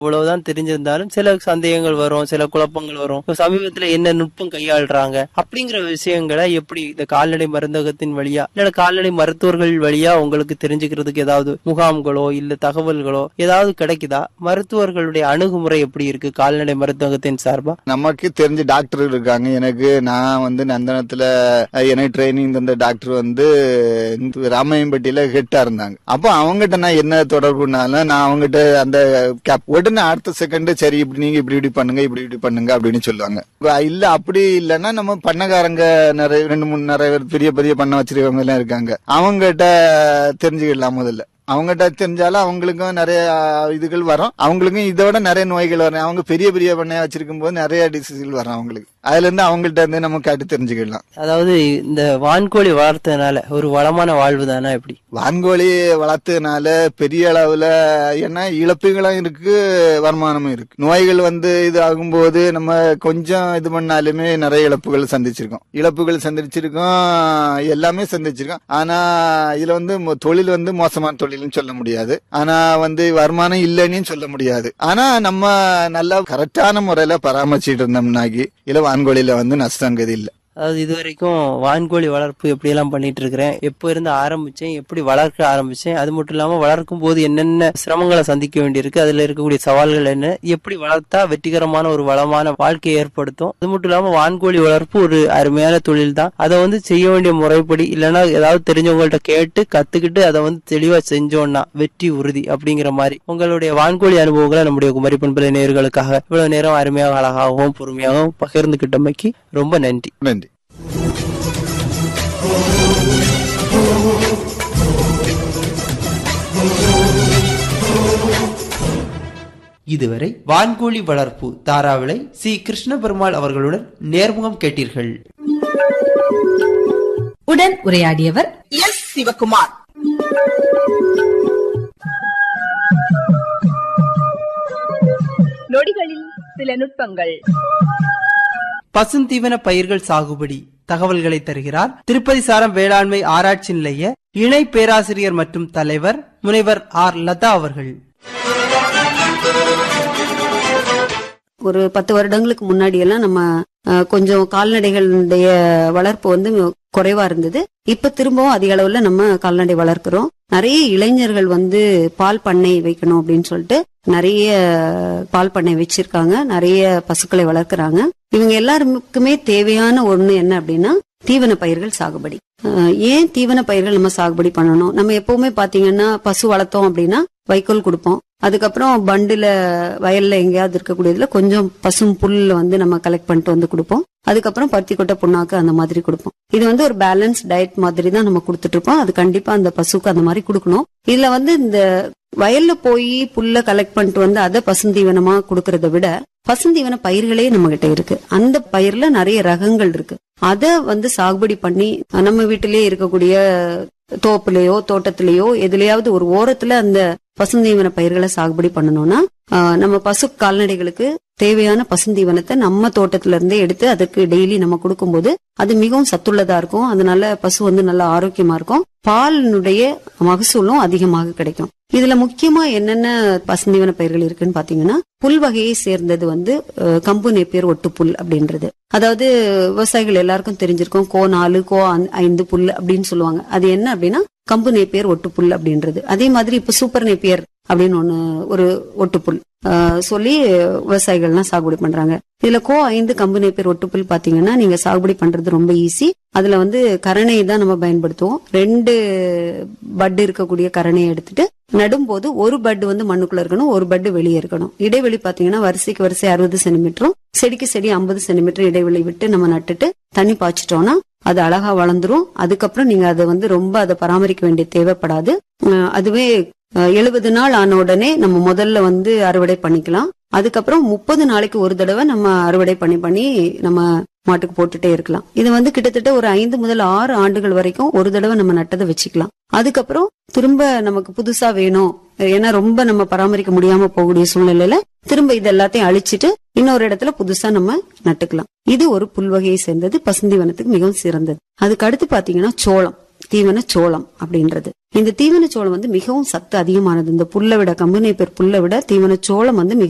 இவ்வளவுதான் தெரிஞ்சிருந்தாலும் சில சந்தேகங்கள் வரும் சில குழப்பங்கள் வரும் இப்ப சமீபத்துல என்ன நுட்பம் கையாளுறாங்க அப்படிங்கிற விஷயங்களை எப்படி இந்த கால்நடை மருந்தகத்தின் வழியா இல்ல கால்நடை மருத்துவர்கள் வழியா உங்களுக்கு தெரிஞ்சுக்கிறதுக்கு ஏதாவது முகாம்களோ இல்ல தகவல்களோ ஏதாவது கிடைக்குதா மருத்துவர்களுடைய அணுகுமுறை எப்படி இருக்கு கால்நடை மருந்தகத்தின் சார்பா நமக்கு தெரிஞ்ச டாக்டர் இருக்காங்க எனக்கு நான் வந்து நந்தனத்துல அஹ், எனக்கு ட்ரைனிங் தந்த டாக்டர் வந்து இந்த ராமையம்பட்டியில ஹெட்டா இருந்தாங்க அப்போ அவங்ககிட்ட நான் என்ன தொடர்புனாலும் நான் அவங்ககிட்ட அந்த கேப் உடனே அடுத்த செகண்ட் சரி இப்படி நீங்க இப்படி இப்படி பண்ணுங்க இப்படி இப்படி பண்ணுங்க அப்படின்னு சொல்லுவாங்க இல்ல அப்படி இல்லைன்னா நம்ம பண்ணக்காரங்க நிறைய ரெண்டு மூணு நிறைய பேர் பெரிய பெரிய பண்ண வச்சிருக்கவங்க எல்லாம் இருக்காங்க அவங்ககிட்ட தெரிஞ்சுக்கலாம் முதல்ல அவங்ககிட்ட தெரிஞ்சாலும் அவங்களுக்கும் நிறைய இதுகள் வரும் அவங்களுக்கும் இதோட நிறைய நோய்கள் வரும் அவங்க பெரிய பெரிய பண்ணையா வச்சிருக்கும் போது நிறைய டிசீஸ்கள் வரும் அவங்களுக்கு அதுல இருந்து அவங்கள்ட்ட இருந்து நம்ம கேட்டு தெரிஞ்சுக்கலாம் அதாவது இந்த வான்கோழி வளர்த்ததுனால ஒரு வளமான வாழ்வு தானே எப்படி வான்கோழி வளர்த்ததுனால பெரிய அளவுல ஏன்னா இழப்புகளும் இருக்கு வருமானமும் இருக்கு நோய்கள் வந்து இது ஆகும்போது நம்ம கொஞ்சம் இது பண்ணாலுமே நிறைய இழப்புகள் சந்திச்சிருக்கோம் இழப்புகள் சந்திச்சிருக்கோம் எல்லாமே சந்திச்சிருக்கோம் ஆனா இதுல வந்து மொ- தொழில் வந்து மோசமான தொழில்னு சொல்ல முடியாது ஆனா வந்து வருமானம் இல்லைன்னு சொல்ல முடியாது ஆனா நம்ம நல்லா கரெக்டான முறையில பராமரிச்சுட்டு இருந்தோம்னாக்கி இல்ல வான்கோழியில வந்து நஷ்டங்கிறது இல்ல அதாவது இது வரைக்கும் வான்கோழி வளர்ப்பு எப்படி எல்லாம் பண்ணிட்டு இருக்கிறேன் எப்போ இருந்து ஆரம்பிச்சேன் எப்படி வளர்க்க ஆரம்பிச்சேன் அது மட்டும் இல்லாம வளர்க்கும் போது என்னென்ன சிரமங்களை சந்திக்க வேண்டியிருக்கு அதுல இருக்கக்கூடிய சவால்கள் என்ன எப்படி வளர்த்தா வெற்றிகரமான ஒரு வளமான வாழ்க்கையை ஏற்படுத்தும் அது மட்டும் இல்லாம வான்கோழி வளர்ப்பு ஒரு அருமையான தொழில் தான் அதை வந்து செய்ய வேண்டிய முறைப்படி இல்லைன்னா ஏதாவது தெரிஞ்சவங்கள்ட்ட கேட்டு கத்துக்கிட்டு அதை வந்து தெளிவா செஞ்சோம்னா வெற்றி உறுதி அப்படிங்கிற மாதிரி உங்களுடைய வான்கோழி அனுபவங்களை நம்முடைய குமரி பண்பலை நேயர்களுக்காக இவ்வளவு நேரம் அருமையாக அழகாகவும் பொறுமையாகவும் பகிர்ந்துகிட்டமைக்கு ரொம்ப நன்றி நன்றி இதுவரை வான்கோழி வளர்ப்பு தாராவிளை சி கிருஷ்ண பெருமாள் அவர்களுடன் நேர்முகம் கேட்டீர்கள் உடன் உரையாடியவர் எஸ் சிவகுமார் நொடிகளில் சில நுட்பங்கள் பசுந்தீவன பயிர்கள் சாகுபடி தகவல்களை தருகிறார் திருப்பதி சாரம் வேளாண்மை ஆராய்ச்சி நிலைய இணை பேராசிரியர் மற்றும் தலைவர் முனைவர் ஆர் லதா அவர்கள் ஒரு பத்து வருடங்களுக்கு முன்னாடி எல்லாம் நம்ம அஹ், கொஞ்சம் கால்நடைகளுடைய வளர்ப்பு வந்து குறைவா இருந்தது இப்ப திரும்பவும் அதிக அளவுல நம்ம கால்நடை வளர்க்கிறோம் நிறைய இளைஞர்கள் வந்து பால் பண்ணை வைக்கணும் அப்படின்னு சொல்லிட்டு நிறைய பால் பண்ணை வச்சிருக்காங்க நிறைய பசுக்களை வளர்க்கறாங்க இவங்க எல்லாருக்குமே தேவையான ஒண்ணு என்ன அப்படின்னா தீவன பயிர்கள் சாகுபடி அஹ், ஏன் தீவன பயிர்கள் நம்ம சாகுபடி பண்ணணும் நம்ம எப்பவுமே பாத்தீங்கன்னா பசு வளர்த்தோம் அப்படின்னா வைக்கோல் கொடுப்போம் அதுக்கப்புறம் பண்டுல வயல்ல எங்கேயாவது இருக்கக்கூடியதுல கொஞ்சம் பசும் புல்ல வந்து நம்ம கலெக்ட் பண்ணிட்டு வந்து கொடுப்போம் அதுக்கப்புறம் பருத்தி கொட்டை புண்ணாக்கு அந்த மாதிரி கொடுப்போம் இது வந்து ஒரு பேலன்ஸ் டயட் மாதிரி தான் நம்ம கொடுத்துட்டு இருப்போம் அது கண்டிப்பா அந்த பசுக்கு அந்த மாதிரி கொடுக்கணும் இதுல வந்து இந்த வயல்ல போய் புல்ல கலெக்ட் பண்ணிட்டு வந்து அதை பசுந்தீவனமா கொடுக்கறத விட பசுந்தீவன பயிர்களே நம்ம கிட்ட இருக்கு அந்த பயிர்ல நிறைய ரகங்கள் இருக்கு அத வந்து சாகுபடி பண்ணி நம்ம வீட்டிலேயே இருக்கக்கூடிய தோப்புலயோ தோட்டத்திலேயோ எதுலயாவது ஒரு ஓரத்துல அந்த பசுந்தீவன பயிர்களை சாகுபடி பண்ணணும்னா ஆஹ், நம்ம பசு கால்நடைகளுக்கு தேவையான பசுந்தீவனத்தை நம்ம தோட்டத்துல இருந்தே எடுத்து அதுக்கு டெய்லி நம்ம கொடுக்கும்போது அது மிகவும் சத்துள்ளதா இருக்கும் அதனால பசு வந்து நல்லா ஆரோக்கியமா இருக்கும் பாலினுடைய மகசூலும் அதிகமாக கிடைக்கும் இதுல முக்கியமா என்னென்ன பசுந்தீவன பயிர்கள் இருக்குன்னு பாத்தீங்கன்னா புல் வகையை சேர்ந்தது வந்து அஹ், கம்பு நெப்பியர் ஒட்டுப்புல் அப்படின்றது அதாவது விவசாயிகள் எல்லாருக்கும் தெரிஞ்சிருக்கும் கோ நாலு கோ ஐந்து- ஐந்து புல் அப்படின்னு சொல்லுவாங்க அது என்ன அப்படின்னா கம்பு நேப்பியர் ஒட்டுப்புல் அப்படின்றது அதே மாதிரி இப்ப சூப்பர் நேப்பியர் அப்படின்னு ஒண்ணு ஒரு ஒட்டுப்புல் ஆஹ், சொல்லி விவசாயிகள்லாம் சாகுபடி பண்றாங்க இதுல கோ ஐந்து கம்பு நேப்பியர் ஒட்டுப்புல் பாத்தீங்கன்னா நீங்க சாகுபடி பண்றது ரொம்ப ஈஸி அதுல வந்து கரணை தான் நம்ம பயன்படுத்துவோம் ரெண்டு பட் இருக்கக்கூடிய கரணையை எடுத்துட்டு நடும்போது ஒரு பட் வந்து மண்ணுக்குள்ள இருக்கணும் ஒரு பட் வெளியே இருக்கணும் இடைவெளி பாத்தீங்கன்னா வரிசைக்கு வரிசை அறுபது சென்டிமீட்டரும் செடிக்கு செடி ஐம்பது சென்டிமீட்டர் இடைவெளி விட்டு நம்ம நட்டுட்டு தண்ணி பாய்ச்சிட்டோம்னா அது அழகா வளர்ந்துரும் அதுக்கப்புறம் நீங்க அதை வந்து ரொம்ப அதை பராமரிக்க வேண்டிய தேவைப்படாது அஹ் அதுவே எழுபது நாள் ஆன உடனே நம்ம முதல்ல வந்து அறுவடை பண்ணிக்கலாம் அதுக்கப்புறம் முப்பது நாளைக்கு ஒரு தடவை நம்ம அறுவடை பண்ணி பண்ணி நம்ம மாட்டுக்கு போட்டுட்டே இருக்கலாம் இது வந்து கிட்டத்தட்ட ஒரு ஐந்து முதல் ஆறு ஆண்டுகள் வரைக்கும் ஒரு தடவை நம்ம நட்டதை வச்சுக்கலாம் அதுக்கப்புறம் திரும்ப நமக்கு புதுசா வேணும் ஏன்னா ரொம்ப நம்ம பராமரிக்க முடியாம போகக்கூடிய சூழ்நிலையில திரும்ப இது எல்லாத்தையும் அழிச்சிட்டு இன்னொரு இடத்துல புதுசா நம்ம நட்டுக்கலாம் இது ஒரு புல்வகையை சேர்ந்தது பசுந்தீவனத்துக்கு மிகவும் சிறந்தது அதுக்கு அடுத்து பாத்தீங்கன்னா சோளம் தீவன சோளம் அப்படின்றது இந்த தீவன சோளம் வந்து மிகவும் சத்து அதிகமானது இந்த புல்லை விட கம்பெனி பேர் புல்லை விட தீவன சோளம் வந்து மிக